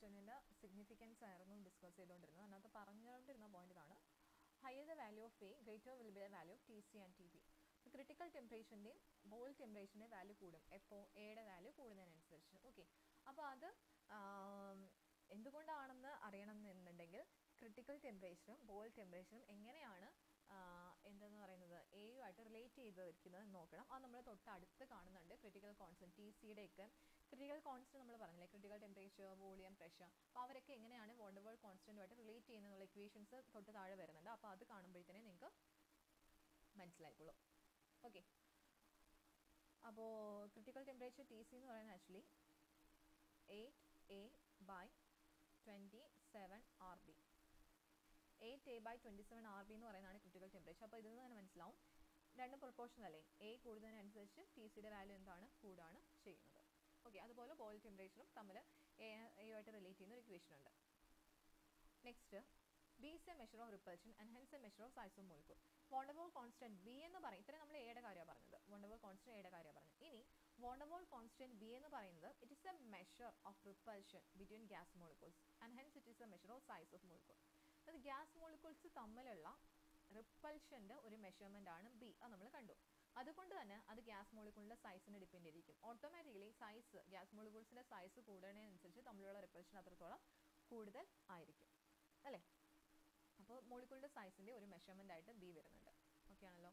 ക്വസ്റ്റ്യനിൻ്റെ significance ആയിരുന്നു discuss ചെയ്തുകൊണ്ടിരുന്നത് അതിനകത്ത് പറഞ്ഞുകൊണ്ടിരുന്ന പോയിന്റ് ഇതാണ് higher the value of a greater will be the value of T C and T P critical ടെമ്പറേച്ചറിൻ്റെയും Boyle ടെമ്പറേച്ചറിൻ്റെ വാല്യൂ കൂടും എപ്പോൾ എയുടെ വാല്യൂ കൂടുന്നതിനനുസരിച്ച് ഓക്കെ അപ്പോൾ അത് ആം, എന്തുകൊണ്ടാണെന്ന് അറിയണം എന്നുണ്ടെങ്കിൽ ക്രിട്ടിക്കൽ ടെമ്പറേച്ചറും ബോൾ ടെമ്പറേച്ചറും എങ്ങനെയാണ് ആ, എന്തെന്ന് പറയുന്നത് എയുമായിട്ട് റിലേറ്റ് ചെയ്തിരിക്കുന്നത് എന്ന് നോക്കണം അത് നമ്മൾ തൊട്ടടുത്ത് കാണുന്നുണ്ട് ക്രിട്ടിക്കൽ കോൺസ്റ്റൻറ്റ് ടി സിയുടെ ഒക്കെ ക്രിട്ടിക്കൽ കോൺസ്റ്റൻറ്റ് നമ്മൾ പറഞ്ഞില്ലേ ക്രിട്ടിക്കൽ ടെമ്പറേച്ചർ വോളിയം പ്രഷർ അപ്പോൾ അവരൊക്കെ എങ്ങനെയാണ് വോണ്ടർവേൾ കോൺസ്റ്റൻറ്റുമായിട്ട് റിലേറ്റ് ചെയ്യുന്നുള്ള ഇക്വേഷൻസ് തൊട്ട് താഴെ വരുന്നുണ്ട് അപ്പോൾ അത് കാണുമ്പോഴത്തേനെ നിങ്ങൾക്ക് മനസ്സിലായിക്കോളും ഓക്കെ അപ്പോൾ ക്രിട്ടിക്കൽ ടെമ്പറേച്ചർ ടി സി എന്ന് പറയുന്നത് actually eight A by twenty seven R b eight A by twenty seven R B എന്ന് പറയുന്നതാണ് ക്രിട്ടിക്കൽ ടെമ്പറേച്ചർ അപ്പോൾ ഇതിൽ നിന്ന് തന്നെ മനസ്സിലാവും രണ്ടും പ്രൊപ്പോർഷണൽ അല്ലേ എ കൂടുന്നതിനനുസരിച്ച് ടി സിയുടെ വാല്യൂ എന്താണ് കൂടാണ് ചെയ്യുന്നത് ഓക്കെ അതുപോലെ ബോയിൽ ടെമ്പറേച്ചറും തമ്മിൽ എ എയുമായിട്ട് റിലേറ്റ് ചെയ്യുന്ന ഒരു ഇക്വേഷൻ ഉണ്ട് next b is a measure of repulsion and hence a measure of size of molecule van der Waal constant b എന്ന് പറയും ഇത്രയും നമ്മൾ എയുടെ കാര്യമാണ് പറഞ്ഞത് വോണ്ടർവോൾ കോൺസ്റ്റന്റ് എയുടെ കാര്യമാണ് പറഞ്ഞത് ഇനി വോണ്ടർവോൾ കോൺസ്റ്റന്റ് ബി എന്ന് പറയുന്നത് it is a measure of repulsion between gas molecules and hence it is a measure of size of molecule അത് ഗ്യാസ് മോളിക്യൂൾസ് തമ്മിലുള്ള റിപ്പൽഷൻ്റെ ഒരു മെഷർമെൻ്റ് ആണ് ബി അത് നമ്മൾ കണ്ടു അതുകൊണ്ട് തന്നെ അത് ഗ്യാസ് മോളിക്യൂളിൻ്റെ സൈസിനെ ഡിപ്പെൻഡ് ചെയ്തിരിക്കും ഓട്ടോമാറ്റിക്കലി സൈസ് ഗ്യാസ് മോളിക്യൂൾസിൻ്റെ സൈസ് കൂടുന്നതിനനുസരിച്ച് തമ്മിലുള്ള റിപ്പൽഷൻ അത്രത്തോളം കൂടുതൽ ആയിരിക്കും അല്ലേ അപ്പോൾ മോളിക്യൂളിൻ്റെ സൈസിൻ്റെ ഒരു മെഷർമെൻ്റ് ആയിട്ട് ബി വരുന്നുണ്ട് ഓക്കെ ആണല്ലോ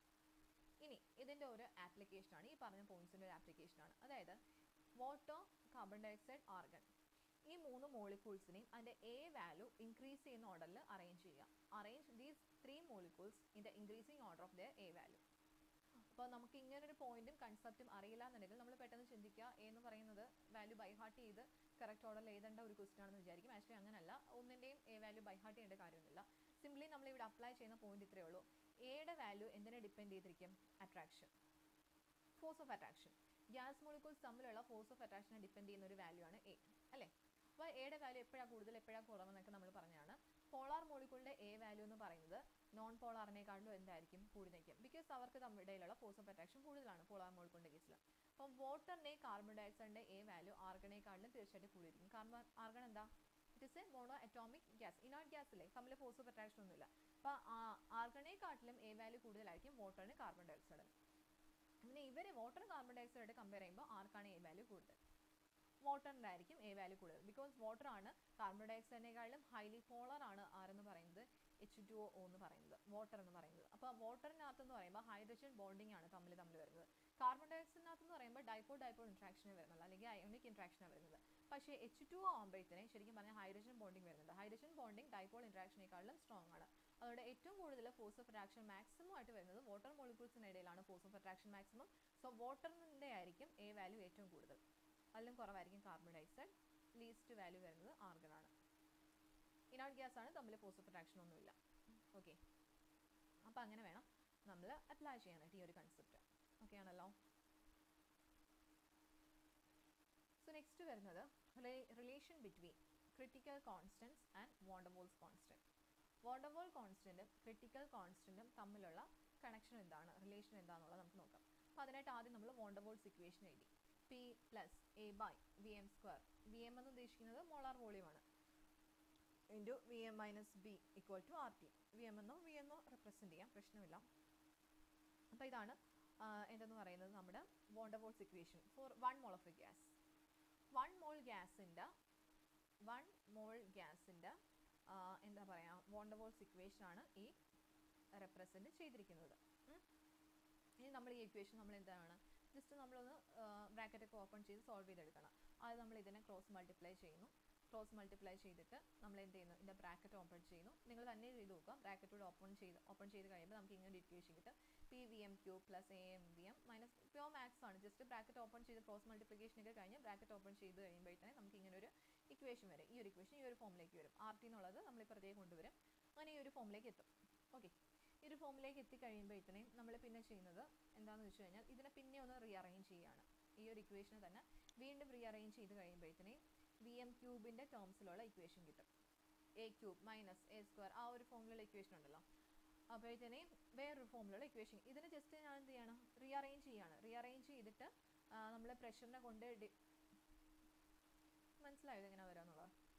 ഇനി ഇതിൻ്റെ ഒരു ആപ്ലിക്കേഷനാണ് ഈ പറഞ്ഞ പോയിന്റ്സിൻ്റെ ഒരു ആപ്ലിക്കേഷനാണ് അതായത് വാട്ടർ കാർബൺ ഡയോക്സൈഡ് ആർഗൺ ഈ മൂന്ന് മോളിക്യൂൾസിനെയും അതിൻ്റെ എ വാല്യൂ ഇൻക്രീസ് ചെയ്യുന്ന ഓർഡറിൽ അറേഞ്ച് ചെയ്യുക arrange these three molecules in the increasing order of the a value അപ്പോൾ നമുക്ക് ഇങ്ങനൊരു പോയിന്റും കൺസെപ്റ്റും അറിയില്ല എന്നുണ്ടെങ്കിൽ നമ്മൾ പെട്ടെന്ന് ചിന്തിക്കുക A എന്ന് പറയുന്നത് വാല്യൂ ബൈ ഹാർട്ട് ചെയ്ത് കറക്റ്റ് ഓർഡറിൽ എഴുതേണ്ട ഒരു ക്വസ്റ്റൻ ആണെന്ന് വിചാരിക്കും ആക്ച്വലി അങ്ങനല്ല ഒന്നിൻ്റെയും എ വാല്യൂ ബൈ ഹാർട്ട് ചെയ്യേണ്ട കാര്യമൊന്നുമില്ല സിംപ്ലി നമ്മൾ ഇവിടെ അപ്ലൈ ചെയ്യുന്ന പോയിന്റ് ഇത്രയേ ഉള്ളൂ എയുടെ വാല്യൂ എന്തിനെ ഡിപ്പെൻഡ് ചെയ്തിരിക്കും attraction force of attraction gas molecules തമ്മിലുള്ള ഫോഴ്സ് ഓഫ് അട്രാക്ഷനെ ഡിപ്പെൻഡ് ചെയ്യുന്ന ഒരു വാല്യൂ ആണ് എ അല്ലേ അപ്പോൾ എയുടെ വാല്യൂ എപ്പോഴാണ് കൂടുതൽ എപ്പോഴാണ് കുറവെന്നൊക്കെ നമ്മൾ പറഞ്ഞതാണ് പോളാർ മോളിക്യൂളിൻ്റെ എ വാല്യൂ എന്ന് പറയുന്നത് നോൺ പോളാറിനെക്കാളും എന്തായിരിക്കും കൂടുതലായിരിക്കും ബിക്കോസ് അവർക്ക് തമ്മിലുള്ള ഫോഴ്സ് ഓഫ് അട്രാക്ഷൻ കൂടുതലാണ് പോളാർ മോളിക്യൂളിൻ്റെ കേസിൽ അപ്പം വാട്ടറിൻ്റെ കാർബൺ ഡയോക്സൈഡിൻ്റെ എ വാല്യൂ ആർഗണേക്കാളിലും തീർച്ചയായിട്ടും കൂടിയിരിക്കും കാരണം ആർഗൺ എന്താ it is a mono atomic gas inert gas അല്ലേ തമ്മിൽ ഫോഴ്സ് ഓഫ് അട്രാക്ഷൻ ഒന്നുമില്ല അപ്പോൾ ആർഗണേക്കാട്ടിലും എ വാല്യൂ കൂടുതലായിരിക്കും വാട്ടറിന് കാർബൺ ഡയോക്സൈഡിന് പിന്നെ ഇവർ വാട്ടർ കാർബൺ ഡയോക്സൈഡ് കമ്പയർ ചെയ്യുമ്പോൾ ആർക്കാണ് എ വാല്യൂ കൂടുതൽ വാട്ടറിൻ്റെ ആയിരിക്കും എ വാല്യൂ കൂടുതൽ ബിക്കോസ് വാട്ടർ ആണ് കാർബൺ ഡയോക്സൈഡിനെക്കാളും ഹൈലി പോളർ ആണ് ആരെന്ന് പറയുന്നത് എച്ച് ടു ഒ എന്ന് പറയുന്നത് വാട്ടർ എന്ന് പറയുന്നത് അപ്പോൾ വാട്ടറിനകത്ത് എന്ന് പറയുമ്പോൾ ഹൈഡ്രജൻ ബോണ്ടിങ് ആണ് തമ്മിൽ തമ്മിൽ വരുന്നത് കാർബൺ ഡയോക്സൈഡിനകത്ത് എന്ന് പറയുമ്പോൾ ഡൈപ്പോൾ ഡൈപ്പോൾ ഇൻട്രാക്ഷനെ വരുന്നുള്ളൂ അല്ലെങ്കിൽ അയോണിക് ഇൻട്രാക്ഷനാണ് വരുന്നത് പക്ഷേ എച്ച് ടു ആകുമ്പോഴത്തേനെ ശരിക്കും പറഞ്ഞാൽ ഹൈഡ്രജൻ ബോണ്ടിങ് വരുന്നുണ്ട് ഹൈഡ്രജൻ ബോണ്ടിങ് ഡൈപ്പോൾ ഇൻട്രാക്ഷനേക്കാളും സ്ട്രോങ് ആണ് അതുകൊണ്ട് ഏറ്റവും കൂടുതൽ ഫോഴ്സ് ഓഫ് അട്രാക്ഷൻ മാക്സിമം ആയിട്ട് വരുന്നത് വാട്ടർ മോളിക്യൂൾസിനിടയിലാണ് force of attraction maximum so വാട്ടറിൻ്റെ ആയിരിക്കും എ വാല്യൂ ഏറ്റവും കൂടുതൽ അതിലും കുറവായിരിക്കും കാർബൺ ഡയോക്സൈഡ് ലീസ്റ്റ് വാല്യൂ വരുന്നത് ആർഗൺ ആണ് ഇനോട്ട് ഗ്യാസ് ആണ് തമ്മിൽ ഫോഴ്സ് ഓഫ് അട്രാക്ഷൻ ഒന്നുമില്ല ഓക്കെ അപ്പോൾ അങ്ങനെ വേണം നമ്മൾ അപ്ലൈ ചെയ്യാനായിട്ട് ഈ ഒരു കൺസെപ്റ്റ് ഓക്കെ ആണല്ലോ സോ നെക്സ്റ്റ് വരുന്നത് relation between critical constants and van der Waals constant van der Waal കോൺസ്റ്റൻറ്റും ക്രിട്ടിക്കൽ കോൺസ്റ്റൻറ്റും തമ്മിലുള്ള കണക്ഷൻ എന്താണ് റിലേഷൻ എന്താണെന്നുള്ളത് നമുക്ക് നോക്കാം അപ്പോൾ അതിനായിട്ട് ആദ്യം നമ്മൾ വോണ്ടർവോൾസ് ഇക്വേഷൻ എഴുതി P plus a by V M square V M എന്ന് ഉദ്ദേശിക്കുന്നത് മോളാർ വോളിയമാണ് into V M minus b equal to R T V M എന്നോ വി എന്നോ റെപ്രസെൻറ്റ് ചെയ്യാം പ്രശ്നമില്ല അപ്പോൾ ഇതാണ് ആ, എന്തെന്ന് പറയുന്നത് നമ്മുടെ van der Waals equation for one mole of a gas one mole ഗ്യാസിൻ്റെ വൺ മോൾ ഗ്യാസിൻ്റെ എന്താ പറയുക വോണ്ടർവോൾസ് ഇക്വേഷൻ ആണ് ഈ റെപ്രസെൻറ്റ് ചെയ്തിരിക്കുന്നത് ഉം. ഇനി നമ്മൾ ഈ ഇക്വേഷൻ നമ്മൾ എന്താണ് ജസ്റ്റ് നമ്മളൊന്ന് ബ്രാക്കറ്റൊക്കെ ഓപ്പൺ ചെയ്ത് സോൾവ് ചെയ്തെടുക്കണം അത് നമ്മൾ ഇതിനെ ക്രോസ് മൾട്ടിപ്ലൈ ചെയ്യുന്നു ക്രോസ് മൾട്ടിപ്ലൈ ചെയ്തിട്ട് നമ്മൾ എന്ത് ചെയ്യുന്നു ഇതിൻ്റെ ബ്രാക്കറ്റ് ഓപ്പൺ ചെയ്യുന്നു നിങ്ങൾ തന്നെ ചെയ്ത് നോക്കുക ബ്രാക്കറ്റോട് ഓപ്പൺ ചെയ്ത് ഓപ്പൺ ചെയ്ത് കഴിയുമ്പോൾ നമുക്ക് ഇങ്ങനെ ഇക്വേഷൻ കിട്ടും P V M Q plus a M V M minus pure maths ആണ് ജസ്റ്റ് ബ്രാക്കറ്റ് ഓപ്പൺ ചെയ്ത് ക്രോസ് മൾട്ടിപ്ലിക്കേഷൻ ഒക്കെ കഴിഞ്ഞ് ബ്രാക്കറ്റ് ഓപ്പൺ ചെയ്ത് കഴിയുമ്പോഴത്തേനെ നമുക്ക് ഇങ്ങനെ ഒരു ഇക്വേഷൻ വരും ഈ ഒരു ഇക്വേഷൻ ഈ ഒരു ഫോമിലേക്ക് വരും ആർ ടി എന്നുള്ളത് നമ്മൾ ഇപ്പുറത്തേക്ക് കൊണ്ടുവരും അങ്ങനെ ഈ ഒരു ഫോമിലേക്ക് എത്തും ഓക്കെ ഈ ഒരു ഫോമിലേക്ക് എത്തിക്കഴിയുമ്പോഴത്തേനും നമ്മൾ പിന്നെ ചെയ്യുന്നത് എന്താണെന്ന് വെച്ച് കഴിഞ്ഞാൽ ഇതിനെ പിന്നെ ഒന്ന് റീഅറേഞ്ച് ചെയ്യുകയാണ് ഈ ഒരു ഇക്വേഷനെ തന്നെ വീണ്ടും റീഅറേഞ്ച് ചെയ്ത് കഴിയുമ്പോഴത്തേനും വി എം ക്യൂബിൻ്റെ ടേംസിലുള്ള ഇക്വേഷൻ കിട്ടും a cube minus a square ആ ഒരു ഫോമിലുള്ള ഇക്വേഷൻ ഉണ്ടല്ലോ അപ്പോഴത്തേനും വേറൊരു ഫോമിലുള്ള ഇക്വേഷൻ ഇതിന് ജസ്റ്റ് ഞാൻ എന്ത് ചെയ്യണം റീഅറേഞ്ച് ചെയ്യാണ് റീഅറേഞ്ച് ചെയ്തിട്ട് നമ്മൾ പ്രഷറിനെ കൊണ്ട് ഡി മനസ്സിലായോ ഇതെങ്ങനെ വരാമെന്നുള്ളത്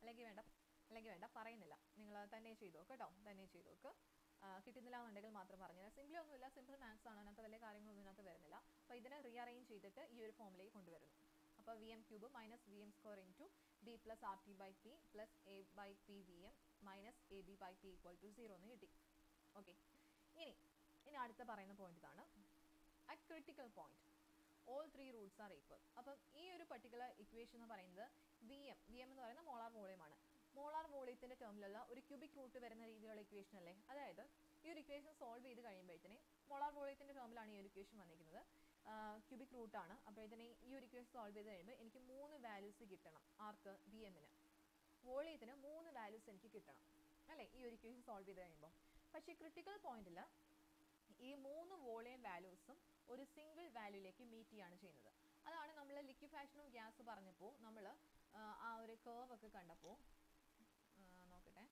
അല്ലെങ്കിൽ വേണ്ട അല്ലെങ്കിൽ വേണ്ട പറയുന്നില്ല നിങ്ങൾ തന്നെ ചെയ്തു നോക്ക് കേട്ടോ തന്നെ ചെയ്തു നോക്ക് ആ, കിട്ടുന്നില്ല എന്നുണ്ടെങ്കിൽ മാത്രം പറഞ്ഞുതരാം സിമ്പിളി ഒന്നുമില്ല സിമ്പിൾ മാത്സ് ആണ് അതിനകത്ത് വലിയ കാര്യങ്ങളൊന്നും ഇതിനകത്ത് വരുന്നില്ല അപ്പോൾ ഇതിനെ റീഅറേഞ്ച് ചെയ്തിട്ട് ഈ ഒരു ഫോമിലേക്ക് കൊണ്ടുവരുന്നു അപ്പോൾ V M cube minus V M square into b plus R T by P plus a by P V M minus a B by P equal to zero എന്ന് കിട്ടി ഓക്കെ ഇനി ഇനി അടുത്ത പറയുന്ന പോയിന്റ് ഇതാണ് at critical point all three roots are equal അപ്പം ഈ ഒരു പർട്ടിക്കുലർ ഇക്വേഷൻ എന്ന് പറയുന്നത് വി എം വി എം എന്ന് പറയുന്ന മോളാർ വോളിയമാണ് മോളാർ വോളിയത്തിന്റെ ടേമിലുള്ള ഒരു ക്യൂബിക് റൂട്ട് വരുന്ന രീതിയിലുള്ള ഇക്വേഷൻ അല്ലേ അതായത് ഈ ഒരു ഇക്വേഷൻ സോൾവ് ചെയ്ത് കഴിയുമ്പോഴത്തേനെ മോളാർ വോളിയത്തിന്റെ ടേമിലാണ് ഈ ഒരു ഇക്വേഷൻ വന്നിരിക്കുന്നത് ക്യൂബിക് റൂട്ടാണ് അപ്പോഴത്തേനെ ഈ ഒരു ഇക്വേഷൻ സോൾവ് ചെയ്ത് കഴിയുമ്പോൾ എനിക്ക് മൂന്ന് വാല്യൂസ് കിട്ടണം ആർക്ക് വി എമ്മിന് വോളിയത്തിന് മൂന്ന് വാല്യൂസ് എനിക്ക് കിട്ടണം അല്ലേ ഈ ഒരു ഇക്വേഷൻ സോൾവ് ചെയ്ത് കഴിയുമ്പോൾ പക്ഷേ ക്രിട്ടിക്കൽ പോയിന്റിൽ ഈ മൂന്ന് വോളിയം വാല്യൂസും ഒരു സിംഗിൾ വാല്യൂലേക്ക് മീറ്റ് ചെയ്യാണ് ചെയ്യുന്നത് അതാണ് നമ്മൾ ലിക്വിഫാഷനും ഗ്യാസ് പറഞ്ഞപ്പോൾ നമ്മൾ ആ ഒരു കേർവ് ഒക്കെ കണ്ടപ്പോൾ നോക്കട്ടെ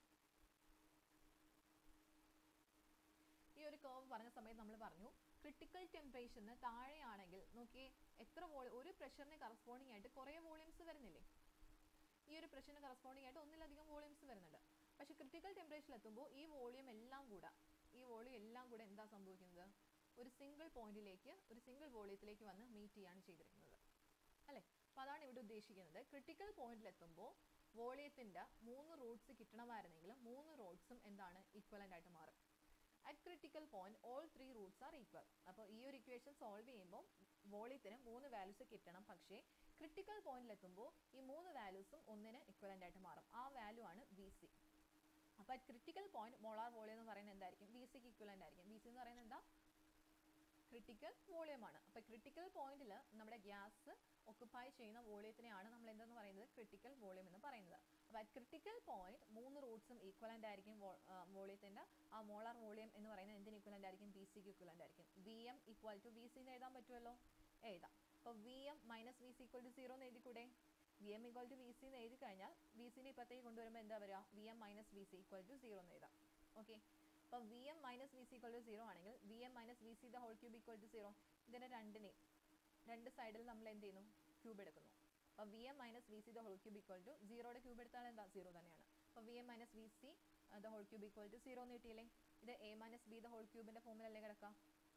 ഈ ഒരു കേർവ് പറഞ്ഞ സമയത്ത് നമ്മൾ പറഞ്ഞു ക്രിട്ടിക്കൽ ടെമ്പറേച്ചറിന് താഴെയാണെങ്കിൽ നോക്കിയേ എത്ര വോളി ഒരു പ്രഷറിന് കറസ്പോണ്ടിങ് ആയിട്ട് കുറേ വോളിയംസ് വരുന്നില്ലേ ഈ ഒരു പ്രഷറിന് കറസ്പോണ്ടിങ് ആയിട്ട് ഒന്നിലധികം വോളിയംസ് വരുന്നുണ്ട് പക്ഷെ ക്രിട്ടിക്കൽ ടെമ്പറേച്ചറിൽ എത്തുമ്പോൾ ഈ വോളിയം എല്ലാം കൂടെ ഈ വോളിയം എല്ലാം കൂടെ എന്താ സംഭവിക്കുന്നത് ഒരു സിംഗിൾ പോയിന്റിലേക്ക് ഒരു സിംഗിൾ വോളിയത്തിലേക്ക് വന്ന് മീറ്റ് ചെയ്യാണ് ചെയ്തിരിക്കുന്നത് അല്ലേ അപ്പോൾ അതാണ് ഇവിടെ ഉദ്ദേശിക്കുന്നത് ക്രിട്ടിക്കൽ പോയിന്റിൽ എത്തുമ്പോൾ വോളിയത്തിൻ്റെ മൂന്ന് റൂട്ട്സ് കിട്ടണമായിരുന്നെങ്കിലും മൂന്ന് റൂട്ട്സും എന്താണ് ഈക്വലൻ്റ് ആയിട്ട് മാറും at critical point all three roots are equal അപ്പോൾ ഈ ഒരു ഇക്വേഷൻ സോൾവ് ചെയ്യുമ്പോൾ വോളിയത്തിന് മൂന്ന് വാല്യൂസ് കിട്ടണം പക്ഷേ ക്രിട്ടിക്കൽ പോയിന്റിൽ എത്തുമ്പോൾ ഈ മൂന്ന് വാല്യൂസും ഒന്നിന് ഇക്വലൻ്റ് ആയിട്ട് മാറും ആ വാല്യൂ ആണ് വി സി അപ്പോൾ at critical point molar volume എന്ന് പറയുന്നത് എന്തായിരിക്കും വി സിക്ക് ഇക്വലൻ്റ് ആയിരിക്കും വി സി എന്ന് പറയുന്നത് എന്താ ക്രിട്ടിക്കൽ വോളിയമാണ് അപ്പോൾ ക്രിട്ടിക്കൽ പോയിന്റിൽ നമ്മുടെ ഗ്യാസ് ഒക്കുപ്പൈ ചെയ്യുന്ന വോളിയത്തിനെയാണ് നമ്മൾ എന്തെന്ന് പറയുന്നത് ക്രിട്ടിക്കൽ വോളിയം എന്ന് പറയുന്നത് അപ്പോൾ അറ്റ് ക്രിട്ടിക്കൽ പോയിന്റ് മൂന്ന് റൂട്ട്സും ഈക്വലൻ്റ് ആയിരിക്കും വോളിയത്തിൻ്റെ ആ മോളാർ വോളിയം എന്ന് പറയുന്നത് എന്തിന് ഇക്വലൻ്റ് ആയിരിക്കും ബി സിക്ക് ഇക്വലൻ്റ് ആയിരിക്കും V M equal to V C എന്ന് എഴുതാൻ പറ്റുമല്ലോ എഴുതാം അപ്പോൾ V M minus V C equal to zero എന്ന് എഴുതിക്കൂടെ V M equal to V C എന്ന് എഴുതി കഴിഞ്ഞാൽ വി സിനെ ഇപ്പത്തേക്ക് കൊണ്ടുവരുമ്പോൾ എന്താ വരിക V M minus V C equal to zero എന്ന് എഴുതാം ഓക്കെ അപ്പോൾ V M minus V C equal to zero ആണെങ്കിൽ V M minus V C the whole cube equal to zero ഇതിനെ രണ്ടിനെയും രണ്ട് സൈഡിൽ നമ്മൾ എന്ത് ചെയ്യുന്നു ക്യൂബ് എടുക്കുന്നു അപ്പോൾ V M minus V C the whole cube equal to സീറോയുടെ ക്യൂബ് എടുത്താൽ എന്താ സീറോ തന്നെയാണ് അപ്പോൾ V M minus V C the whole cube equal to zero എന്ന് കിട്ടിയില്ലേ ഇത് a minus b the whole ക്യൂബിൻ്റെ ഫോമിലല്ലേ കിടക്കാം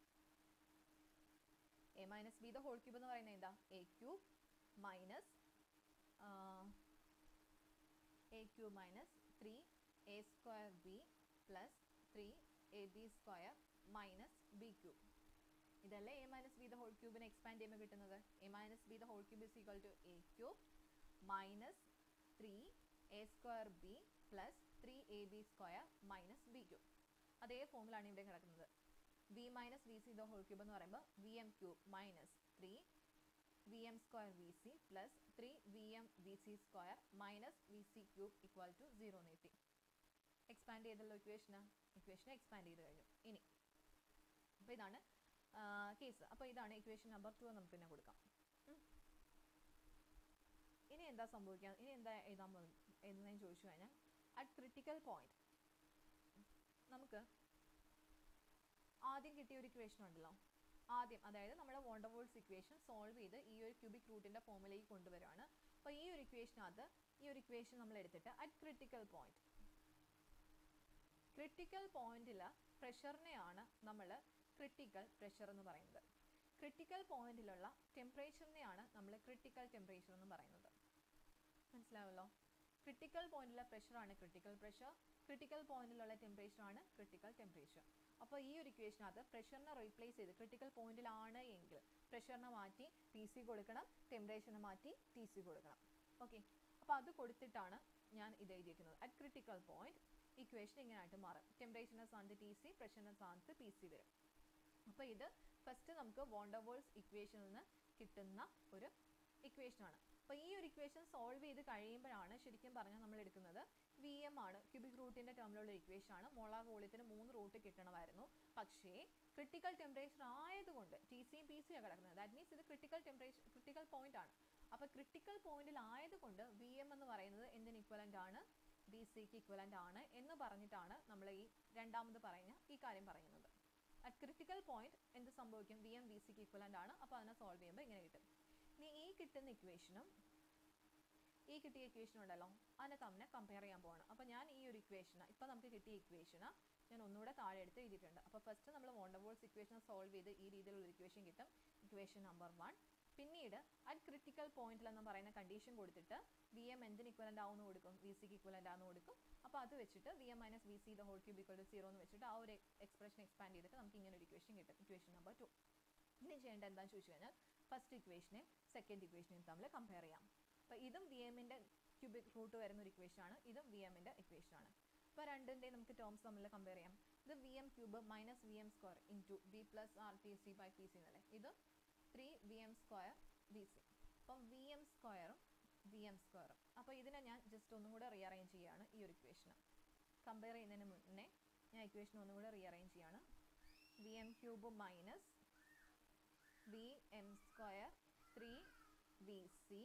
a minus b the whole cube എന്ന് പറയുന്നത് എന്താ a cube minus a cube minus three a square b plus three a b square minus b cube ഇതല്ലേ a minus b the whole ക്യൂബിനെ expand ചെയ്യുമ്പോൾ കിട്ടുന്നത് a minus b the whole cube is equal to a cube minus three a square b plus three a b square minus b cube അതേ ഫോമിലാണ് ഇവിടെ കിടക്കുന്നത് V minus V C the whole cube എന്ന് പറയുമ്പോൾ V M cube minus three V M square V C plus three V M V C square minus V C cube equal to zero എന്ന് കിട്ടി expand ചെയ്തല്ലോ ഇക്വേഷന് ഇക്വേഷനെ expand ചെയ്ത് കഴിഞ്ഞു ഇനി അപ്പോൾ ഇതാണ് കേസ് അപ്പോൾ ഇതാണ് ഇക്വേഷൻ നമ്പർ ടു നമുക്ക് പിന്നെ കൊടുക്കാം ഉം. ഇനി എന്താ സംഭവിക്കുക ഇനി എന്താ എഴുതാൻ പോകുന്നത് എന്ന് ചോദിച്ചു കഴിഞ്ഞാൽ അറ്റ് ക്രിട്ടിക്കൽ പോയിന്റ് നമുക്ക് ആദ്യം കിട്ടിയ ഒരു ഇക്വേഷൻ ഉണ്ടല്ലോ ആദ്യം അതായത് നമ്മുടെ വോണ്ടർവോൾസ് ഇക്വേഷൻ സോൾവ് ചെയ്ത് ഈ ഒരു ക്യൂബിക് റൂട്ടിന്റെ ഫോമിലേക്ക് കൊണ്ടുവരികയാണ് അപ്പോൾ ഈ ഒരു ഇക്വേഷനകത്ത് ഈ ഒരു ഇക്വേഷൻ നമ്മൾ എടുത്തിട്ട് അറ്റ് ക്രിട്ടിക്കൽ പോയിന്റ് ക്രിട്ടിക്കൽ പോയിന്റിൽ പ്രഷറിനെയാണ് നമ്മൾ ക്രിട്ടിക്കൽ പ്രഷർ എന്ന് പറയുന്നത് ക്രിട്ടിക്കൽ പോയിന്റിലുള്ള ടെമ്പറേച്ചറിനെയാണ് നമ്മൾ ക്രിട്ടിക്കൽ ടെമ്പറേച്ചർ എന്ന് പറയുന്നത് മനസ്സിലാവല്ലോ ക്രിട്ടിക്കൽ പോയിന്റിലെ പ്രഷറാണ് ക്രിട്ടിക്കൽ പ്രഷർ ക്രിട്ടിക്കൽ പോയിന്റിലുള്ള ടെമ്പറേച്ചർ ആണ് ക്രിട്ടിക്കൽ ടെമ്പറേച്ചർ അപ്പോൾ ഈ ഒരു ഇക്വേഷനകത്ത് പ്രഷറിനെ റീപ്ലേസ് ചെയ്ത് ക്രിട്ടിക്കൽ പോയിന്റിലാണ് എങ്കിൽ പ്രഷറിനെ മാറ്റി പി സി കൊടുക്കണം ടെമ്പറേച്ചറിനെ മാറ്റി ടി സി കൊടുക്കണം ഓക്കെ അപ്പോൾ അത് കൊടുത്തിട്ടാണ് ഞാൻ ഇത് എഴുതിയിരിക്കുന്നത് അറ്റ് ക്രിട്ടിക്കൽ പോയിന്റ് ഇക്വേഷൻ ഇങ്ങനെയായിട്ട് മാറും ടെമ്പറേച്ചറിൻ്റെ സ്ഥാനത്ത് ടി സി പ്രഷറിൻ്റെ സ്ഥാനത്ത് പി സി വരും അപ്പോൾ ഇത് ഫസ്റ്റ് നമുക്ക് വോണ്ടർവോൾസ് ഇക്വേഷനിൽ നിന്ന് കിട്ടുന്ന ഒരു ഇക്വേഷനാണ് അപ്പോൾ ഈ ഒരു ഇക്വേഷൻ സോൾവ് ചെയ്ത് കഴിയുമ്പോഴാണ് ശരിക്കും പറഞ്ഞാൽ നമ്മൾ എടുക്കുന്നത് വി എം ആണ് ക്യൂബിക് റൂട്ടിൻ്റെ ടേമിലുള്ള ഇക്വേഷൻ ആണ് മോളാർ വോളിയത്തിന് മൂന്ന് റൂട്ട് കിട്ടണമായിരുന്നു പക്ഷേ ക്രിട്ടിക്കൽ ടെമ്പറേച്ചർ ആയതുകൊണ്ട് ടി സിയും പി സിയും കിടക്കുന്നത് ദാറ്റ് മീൻസ് ഇത് ക്രിട്ടിക്കൽ ടെമ്പറേച്ചർ ക്രിട്ടിക്കൽ പോയിന്റ് ആണ് അപ്പോൾ ക്രിട്ടിക്കൽ പോയിന്റിൽ ആയതുകൊണ്ട് വി എം എന്ന് പറയുന്നത് എന്തിന് ഇക്വലൻ്റ് ആണ് ബി സിക്ക് ഇക്വലൻ്റ് ആണ് എന്ന് പറഞ്ഞിട്ടാണ് നമ്മൾ ഈ രണ്ടാമത് പറഞ്ഞ ഈ കാര്യം പറയുന്നത് അറ്റ് ക്രിട്ടിക്കൽ പോയിന്റ് എന്ത് സംഭവിക്കും വി എം വി സിക്ക് ഇക്വലൻ്റ് ആണ് അപ്പോൾ അതിനെ സോൾവ് ചെയ്യുമ്പോൾ ഇങ്ങനെ കിട്ടും ഇനി ഈ കിട്ടുന്ന ഇക്വേഷനും ഈ കിട്ടിയ ഇക്വേഷൻ ഉണ്ടല്ലോ അതിനെ തമ്മിൽ കമ്പയർ ചെയ്യാൻ പോവാണ് അപ്പോൾ ഞാൻ ഈ ഒരു ഇക്വേഷന് ഇപ്പോൾ നമുക്ക് കിട്ടിയ ഇക്വേഷന് ഞാൻ ഒന്നുകൂടെ താഴെ എടുത്ത് എഴുതിയിട്ടുണ്ട് അപ്പോൾ ഫസ്റ്റ് നമ്മൾ വോണ്ടർവോൾസ് ഇക്വേഷൻ സോൾവ് ചെയ്ത് ഈ രീതിയിലുള്ള ഇക്വേഷൻ കിട്ടും ഇക്വേഷൻ നമ്പർ വൺ പിന്നീട് അറ്റ് ക്രിട്ടിക്കൽ പോയിന്റിൽ എന്ന് പറയുന്ന കണ്ടീഷൻ കൊടുത്തിട്ട് വി എം എന്തിന് ഇക്വലൻ്റ് ആവുമെന്ന് കൊടുക്കും വി സിക്ക് ഇക്വലൻ്റ് ആണെന്ന് കൊടുക്കും അപ്പോൾ അത് വെച്ചിട്ട് V M minus V C the whole cube equal to zero എന്ന് വെച്ചിട്ട് ആ ഒരു എക്സ്പ്രഷൻ എക്സ്പാൻഡ് ചെയ്തിട്ട് നമുക്ക് ഇങ്ങനെ ഒരു ഇക്വേഷൻ കിട്ടും ഇക്വേഷൻ നമ്പർ ടു ഇനി ചെയ്യേണ്ട എന്താണെന്ന് ചോദിച്ചു കഴിഞ്ഞാൽ ഫസ്റ്റ് ഇക്വേഷനെയും സെക്കൻഡ് ഇക്വേഷനെയും തമ്മിൽ കമ്പയർ ചെയ്യാം അപ്പോൾ ഇതും വി എമ്മിൻ്റെ ക്യൂബിക് റൂട്ട് വരുന്ന ഒരു ഇക്വേഷൻ ആണ് ഇതും വി എമ്മിൻ്റെ ഇക്വേഷൻ ആണ് അപ്പോൾ രണ്ടിൻ്റെയും നമുക്ക് ടേംസ് തമ്മിൽ കമ്പയർ ചെയ്യാം ഇത് V M cube minus V M square into b plus R T C by P C എന്നല്ലേ ഇത് three V M square V C അപ്പം വി എം സ്ക്വയറും വി എം സ്ക്വയറും അപ്പോൾ ഇതിനെ ഞാൻ ജസ്റ്റ് ഒന്നും കൂടെ റീഅറേഞ്ച് ചെയ്യുകയാണ് ഈ ഒരു ഇക്വേഷന് കമ്പയർ ചെയ്യുന്നതിന് മുന്നേ ഞാൻ ഇക്വേഷൻ ഒന്നും കൂടെ റീഅറേഞ്ച് ചെയ്യാണ് V M cube minus V M square three V C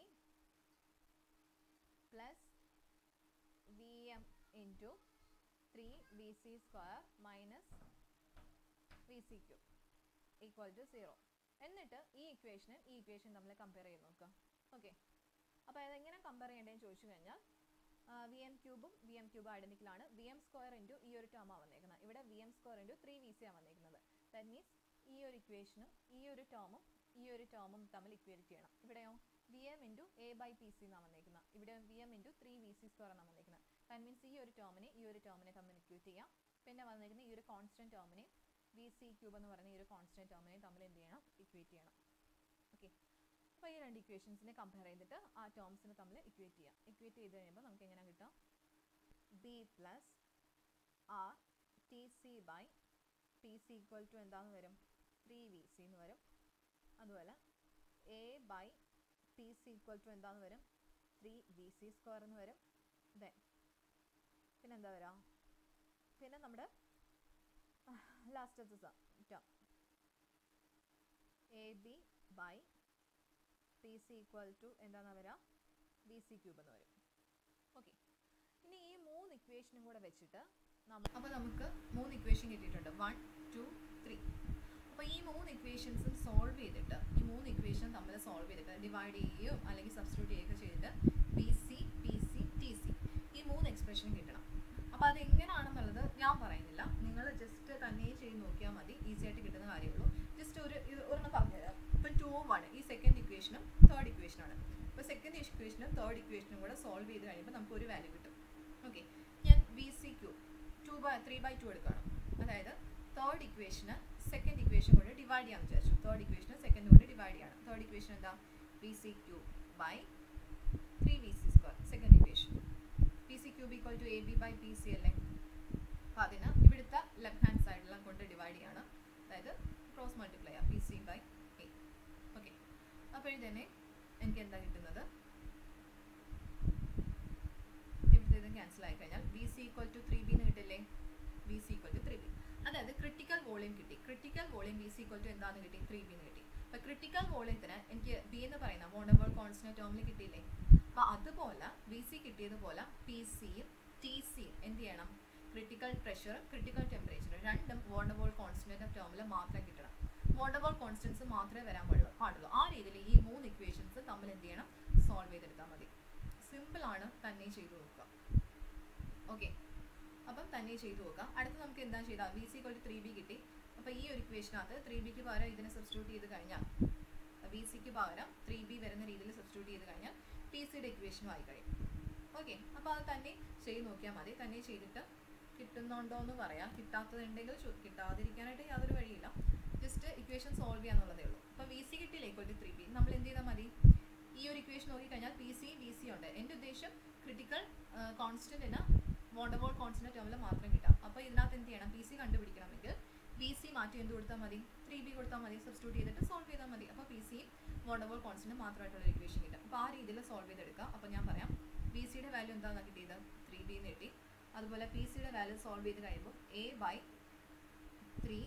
plus V M into three V C square minus V C cube equal to zero എന്നിട്ട് ഈ ഇക്വേഷനും ഈ ഇക്വേഷൻ തമ്മിൽ കമ്പയർ ചെയ്ത് നോക്കുക ഓക്കെ അപ്പോൾ അതെങ്ങനെ കമ്പയർ ചെയ്യേണ്ടതെന്ന് ചോദിച്ചു കഴിഞ്ഞാൽ വി എം ക്യൂബും വി എം ക്യൂബും ഐഡന്റിക്കലാണ് വി എം സ്ക്വയർ ഇൻറ്റു ഈ ഒരു ടേമാണ് വന്നേക്കുന്നത് ഇവിടെ V M square into three V C ആണ് വന്നേക്കുന്നത് ദാറ്റ് മീൻസ് ഈ ഒരു ഇക്വേഷനും ഈ ഒരു ടേമും ഈ ഒരു ടേമും തമ്മിൽ ഇക്വേറ്റ് ചെയ്യണം ഇവിടെയോ V M into A by P C എന്നാണ് വന്നേക്കുന്നത് ഇവിടെ V M into three V C square എന്നാണ് വന്നേക്കുന്നത് ദാറ്റ് മീൻസ് ഈ ഒരു ടേമിനെ ഈ ഒരു ടേമിനെ തമ്മിൽ ഇക്വേറ്റ് ചെയ്യാം പിന്നെ വന്നേക്കുന്ന ഈ ഒരു കോൺസ്റ്റന്റ് ടേമിനെ വി സി ക്യൂബ് എന്ന് പറയുന്ന ഈ ഒരു കോൺസ്റ്റന്റ് ടേമിനെ തമ്മിൽ എന്ത് ചെയ്യണം ഇക്വേറ്റ് ചെയ്യണം ഓക്കെ അപ്പോൾ ഈ രണ്ട് ഇക്വേഷൻസിനെ കമ്പയർ ചെയ്തിട്ട് ആ ടേംസിനെ തമ്മിൽ ഇക്വേറ്റ് ചെയ്യാം ഇക്വേറ്റ് ചെയ്ത് കഴിയുമ്പോൾ നമുക്ക് എങ്ങനെ കിട്ടാം B plus R T C by P C equal to എന്താന്ന് വരും ത്രീ വി സി എന്ന് വരും അതുപോലെ A by P C equal to എന്താന്ന് വരും ത്രീ വി സി സ്ക്വയർ എന്ന് വരും ദെൻ പിന്നെ എന്താ വരാ പിന്നെ നമ്മുടെ ലാസ്റ്റത്തെ term A B by P C equal to എന്താണെന്ന് വരാ ബി സി ക്യൂബ് എന്ന് വരും ഓക്കെ ഇനി ഈ മൂന്ന് ഇക്വേഷനും കൂടെ വെച്ചിട്ട് നമ്മൾ അപ്പോൾ നമുക്ക് മൂന്ന് ഇക്വേഷൻ കിട്ടിയിട്ടുണ്ട് വൺ ടു ത്രീ അപ്പോൾ ഈ മൂന്ന് ഇക്വേഷൻസും സോൾവ് ചെയ്തിട്ട് ഈ മൂന്ന് ഇക്വേഷൻ തമ്മിൽ സോൾവ് ചെയ്തിട്ട് ഡിവൈഡ് ചെയ്യുകയോ അല്ലെങ്കിൽ സബ്സ്റ്റിറ്റ്യൂട്ട് ചെയ്യുകയോ ചെയ്തിട്ട് P C P C T C ഈ മൂന്ന് എക്സ്പ്രഷൻ കിട്ടണം അപ്പോൾ അത് എങ്ങനെയാണെന്നുള്ളത് ഞാൻ പറയുന്നില്ല നിങ്ങൾ ജസ്റ്റ് തന്നെ ചെയ്ത് നോക്കിയാൽ മതി ഈസി ആയിട്ട് കിട്ടുന്ന കാര്യമുള്ളൂ ജസ്റ്റ് ഒരു ഇത് ഒരെണ്ണം പറഞ്ഞുതരാം ഇപ്പം ടു വൺ ഈ സെക്കൻഡ് ഇക്വേഷനും തേർഡ് ഇക്വേഷനാണ് ഇപ്പോൾ സെക്കൻഡ് ഇക്വേഷനും തേർഡ് ഇക്വേഷനും കൂടെ സോൾവ് ചെയ്ത് കഴിയുമ്പോൾ നമുക്ക് ഒരു വാല്യൂ കിട്ടും ഓക്കെ ഞാൻ B C cube two by three by two എടുക്കണം അതായത് തേർഡ് ഇക്വേഷന് സെക്കൻഡ് ഇക്വേഷൻ കൊണ്ട് ഡിവൈഡ് ചെയ്യാൻ വിചാരിച്ചു തേർഡ് ഇക്വേഷന് സെക്കൻഡ് കൊണ്ട് ഡിവൈഡ് ചെയ്യണം തേർഡ് ഇക്വേഷൻ എന്താ B C cube by three B C square second equation P C cube equal to A B by P C അല്ലേ അപ്പോൾ അതിന് ഇവിടുത്തെ ലെഫ്റ്റ് ഹാൻഡ് സൈഡിലും കൊണ്ട് ഡിവൈഡ് ചെയ്യാണ് അതായത് ക്രോസ് മൾട്ടിപ്ലൈ ആ P C by A okay അപ്പോഴത്തന്നെ എനിക്ക് എന്താ കിട്ടുന്നത് ഇവിടുത്തെ ഇത് ക്യാൻസൽ ആയി കഴിഞ്ഞാൽ B C equal to three B എന്ന് കിട്ടില്ലേ B C equal to three B അതായത് ക്രിട്ടിക്കൽ വോളിയം കിട്ടി critical volume B C equal to എന്താണെന്ന് കിട്ടി ത്രീ ബി എന്ന് കിട്ടി അപ്പോൾ ക്രിട്ടിക്കൽ വോളിയത്തിന് എനിക്ക് ബി എന്ന് പറയുന്ന വോണ്ടബിൾ കോൺസ്റ്റന്റ് ടേമിൽ കിട്ടിയില്ലേ അപ്പോൾ അതുപോലെ ബി സി കിട്ടിയതുപോലെ പി സിയും ടി സിയും എന്ത് ചെയ്യണം ക്രിട്ടിക്കൽ പ്രഷറും ക്രിട്ടിക്കൽ ടെമ്പറേച്ചറും രണ്ടും വോണ്ടബിൾ കോൺസ്റ്റന്റ് ടേമിൽ മാത്രം കിട്ടണം വോണ്ടബിൾ കോൺസ്റ്റൻസ് മാത്രമേ വരാൻ പാടുള്ളൂ പാടുള്ളൂ ആ രീതിയിൽ ഈ മൂന്ന് ഇക്വേഷൻസ് തമ്മിൽ എന്ത് ചെയ്യണം സോൾവ് ചെയ്തെടുത്താൽ മതി സിമ്പിൾ ആണ് തന്നെ ചെയ്തു നോക്കുക ഓക്കെ അപ്പം തന്നെ ചെയ്തു നോക്കാം അടുത്ത് നമുക്ക് എന്താ ചെയ്താൽ വി സി കൊണ്ട് ത്രീ ബി കിട്ടി അപ്പോൾ ഈ ഒരു ഇക്വേഷനകത്ത് ത്രീ ബിക്ക് പകരം ഇതിനെ സബ്സ്റ്റിറ്റ്യൂട്ട് ചെയ്ത് കഴിഞ്ഞാൽ വി സിക്ക് പകരം ത്രീ ബി വരുന്ന രീതിയിൽ സബ്സ്റ്റിറ്റ്യൂട്ട് ചെയ്ത് കഴിഞ്ഞാൽ പി സിയുടെ ഇക്വേഷനും ആയി കഴിയും ഓക്കെ അപ്പോൾ അത് തന്നെ ചെയ്ത് നോക്കിയാൽ മതി തന്നെ ചെയ്തിട്ട് കിട്ടുന്നുണ്ടോ എന്ന് പറയാം കിട്ടാത്തതുണ്ടെങ്കിൽ ചോ- കിട്ടാതിരിക്കാനായിട്ട് യാതൊരു വഴിയില്ല ജസ്റ്റ് ഇക്വേഷൻ സോൾവ് ചെയ്യാന്നുള്ളതേ ഉള്ളൂ അപ്പോൾ വി സി കിട്ടിയില്ല ഈക്വൽ ടു ത്രീ ബി നമ്മൾ എന്ത് ചെയ്താൽ മതി ഈ ഒരു ഇക്വേഷൻ നോക്കിക്കഴിഞ്ഞാൽ പി സി വി സി ഉണ്ട് എൻ്റെ ഉദ്ദേശം ക്രിട്ടിക്കൽ കോൺസ്റ്റന്റിന് വോണ്ടബോൾ കോൺസ്റ്റന്റ് ടേമിൽ മാത്രം കിട്ടാം അപ്പോൾ ഇതിനകത്ത് എന്ത് ചെയ്യണം പി സി കണ്ടുപിടിക്കണമെങ്കിൽ വി സി മാറ്റി എന്ത് കൊടുത്താൽ മതി ത്രീ ബി കൊടുത്താൽ മതി സബ്സ്റ്റിറ്റ്യൂട്ട് ചെയ്തിട്ട് സോൾവ് ചെയ്താൽ മതി അപ്പോൾ പി സി വോണ്ടബോൾ കോൺസ്റ്റന്റ് മാത്രമായിട്ടുള്ള ഇക്വേഷൻ കിട്ടും അപ്പോൾ ആ രീതിയിൽ സോൾവ് ചെയ്തെടുക്കാം അപ്പോൾ ഞാൻ പറയാം വി സിയുടെ വാല്യൂ എന്താണെന്ന് കിട്ടിയത് ത്രീ ബി എന്ന് കിട്ടി അതുപോലെ പി സിയുടെ വാല്യൂ സോൾവ് ചെയ്ത് കഴിയുമ്പോൾ A by three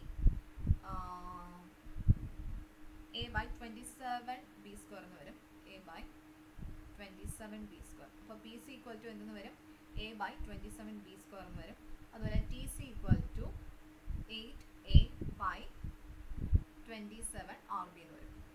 A by twenty seven B square എന്ന് വരും A by twenty seven B square അപ്പോൾ പി സി ഈക്വൽ ടു എന്തെന്ന് വരും A by twenty seven B square എന്ന് വരും അതുപോലെ T C equal to eight A by twenty seven R B എന്ന് വരും